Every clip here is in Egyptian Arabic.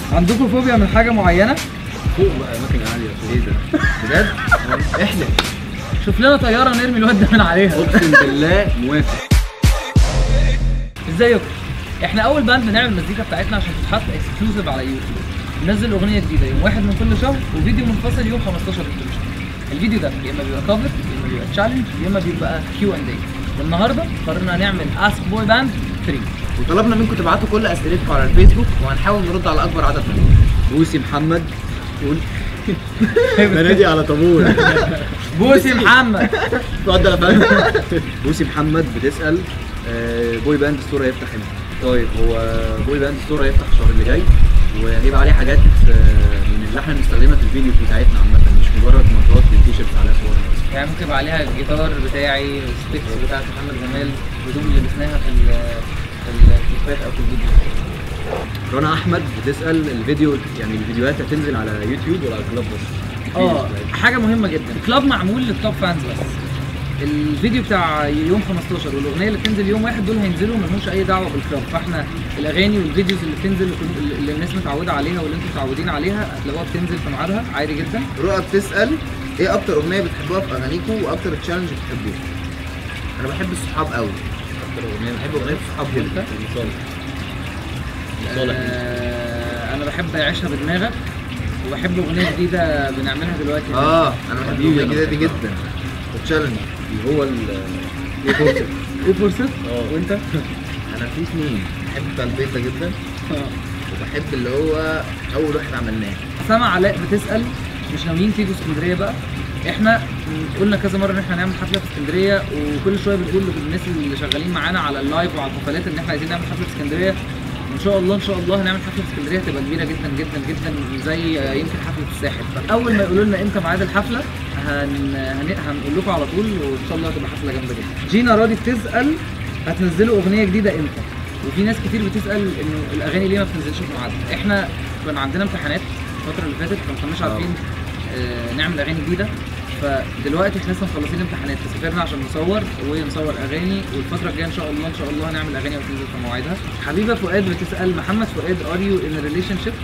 عندكم فوبيا من حاجه معينه فوق بقى اماكن عاليه فوق ايه ده بجد احلف شوف لنا طياره نرمي الواد ده من عليها اقسم بالله موافق ازيكم احنا اول باند بنعمل المزيكا بتاعتنا عشان تتحط اكسكلوسيف على يوتيوب ننزل اغنيه جديده يوم واحد من كل شهر وفيديو منفصل يوم 15 من كل شهر الفيديو ده يا اما بيبقى كفر يا اما بيبقى تشالنج يا اما بيبقى كيو اند اي والنهارده قررنا نعمل اسك بوي باند 3 وطلبنا منكم تبعتوا كل اسئلتكم على الفيسبوك وهنحاول نرد على اكبر عدد منهم بوسي محمد قول بنادي على طابور بوسي محمد اتفضل يا فندم بوسي محمد بتسال آه، بوي باند ستور هيفتح امتى؟ طيب هو بوي باند ستور هيفتح الشهر اللي جاي وهيبقى عليه حاجات آه، من اللي احنا بنستخدمها في الفيديو بتاعتنا عامه مش مجرد ماركات للتيشيرت عليها صور بس. يعني ممكن يبقى عليها الجيتار بتاعي الستيكس بتاعت محمد جمال الهدوم اللي لبسناها في ال- في الكليبات او في الفيديو رنا احمد بتسال الفيديو يعني الفيديوهات هتنزل على يوتيوب ولا على كلاب بس؟ اه حاجه مهمه جدا الكلاب معمول للتوب فانز بس الفيديو بتاع يوم 15 والاغنيه اللي بتنزل يوم واحد دول هينزلوا ملهمش اي دعوه بالكلاب فاحنا الاغاني والفيديوز اللي بتنزل اللي- اللي الناس متعوده عليها واللي انتم متعودين عليها هتلاقوها بتنزل في ميعادها عادي جدا رؤى بتسال ايه اكتر اغنيه بتحبوها في اغانيكم واكتر تشالنج بتحبوه انا بحب الصحاب قوي اكتر اغنيه بحب اغنيه الصحاب جدا المصالح المصالح آه انا بحب اعيشها بدماغك وبحب اغنيه جديده بنعملها دلوقتي اه انا بحب حبيبي الاغنيه أنا دي بحبها. جدا وتشالنج اللي هو ال ايه فرصه ايه فرصه اه وانت انا في اثنين بحب البيضه جدا وبحب اللي هو اول واحد عملناه سما علاء بتسال مش ناويين تيجوا اسكندريه بقى احنا قلنا كذا مره ان احنا هنعمل حفله في اسكندريه وكل شويه بنقول للناس اللي شغالين معانا على اللايف وعلى الحفلات ان احنا عايزين نعمل حفله في اسكندريه ان شاء الله ان شاء الله هنعمل حفله في اسكندريه هتبقى كبيره جدا جدا جدا زي يمكن حفله الساحل فاول ما يقولوا لنا امتى ميعاد الحفله هن... هن... هنقول لكم على طول وان شاء الله هتبقى حفله جامده جدا جينا راضي بتسال هتنزلوا اغنيه جديده امتى وفي ناس كتير بتسال انه الاغاني ليه ما بتنزلش في ميعادها احنا كان عندنا امتحانات الفتره اللي فاتت فما كناش عارفين آه، نعمل اغاني جديده فدلوقتي احنا لسه مخلصين امتحانات فسافرنا عشان نصور ونصور اغاني والفتره الجايه ان شاء الله ان شاء الله هنعمل اغاني وتنزل في مواعيدها حبيبه فؤاد بتسال محمد فؤاد ار يو ان ريليشن شيب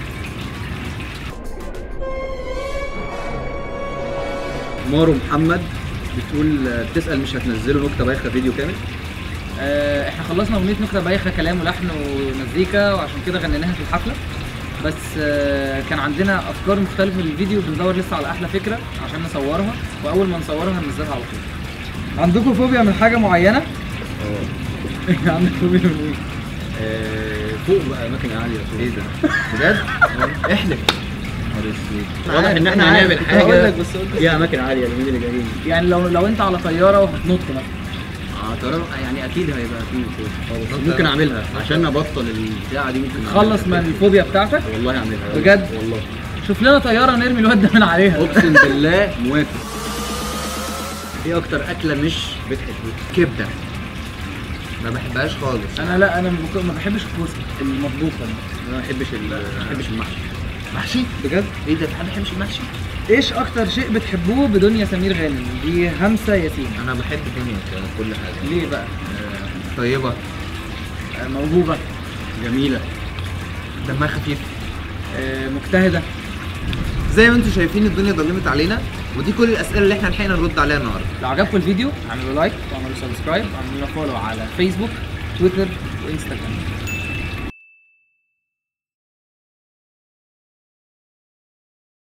مارو محمد بتقول بتسال مش هتنزلوا نكته بايخه فيديو كامل آه، احنا خلصنا اغنيه نكته بايخه كلام ولحن ومزيكا وعشان كده غنيناها في الحفله بس آه، كان عندنا افكار مختلفه للفيديو بندور لسه على احلى فكره عشان نصورها واول ما نصورها هننزلها على طول عندكم فوبيا من حاجه معينه اه عندك فوبيا من ايه آه، فوق بقى اماكن عاليه فوق ايه ده بجد احلف نهار اسود. أنا واضح عارف، ان أنا احنا عارف. هنعمل هقول حاجه لك بس قلت فيها اماكن عاليه اليومين اللي جايين يعني لو لو انت على طياره وهتنط مثلا اه ترى يعني اكيد هيبقى فيه فوق بالظبط. ممكن اعملها عشان ابطل البتاعه دي ممكن خلص أعملها. من الفوبيا بتاعتك والله اعملها بجد؟ والله شوف لنا طياره نرمي الواد ده من عليها اقسم بالله موافق ايه اكتر اكله مش بتحبوها كبده ما بحبهاش خالص انا لا انا ما ما بحبش الكوسه المطبوخه دي. انا ما بحبش ال- ما بحبش المحشي محشي بجد ايه ده في حد بيحبش المحشي ايش اكتر شيء بتحبوه بدنيا سمير غانم دي همسه ياسين انا بحب دنيا كل حاجه ليه بقى آه، طيبه آه، موهوبه جميله دمها خفيف آه، مجتهده زي ما انتم شايفين الدنيا ضلمت علينا ودي كل الاسئله اللي احنا لحقنا نرد عليها النهارده لو عجبكم الفيديو اعملوا لايك واعملوا سبسكرايب واعملوا لنا فولو على فيسبوك تويتر وانستجرام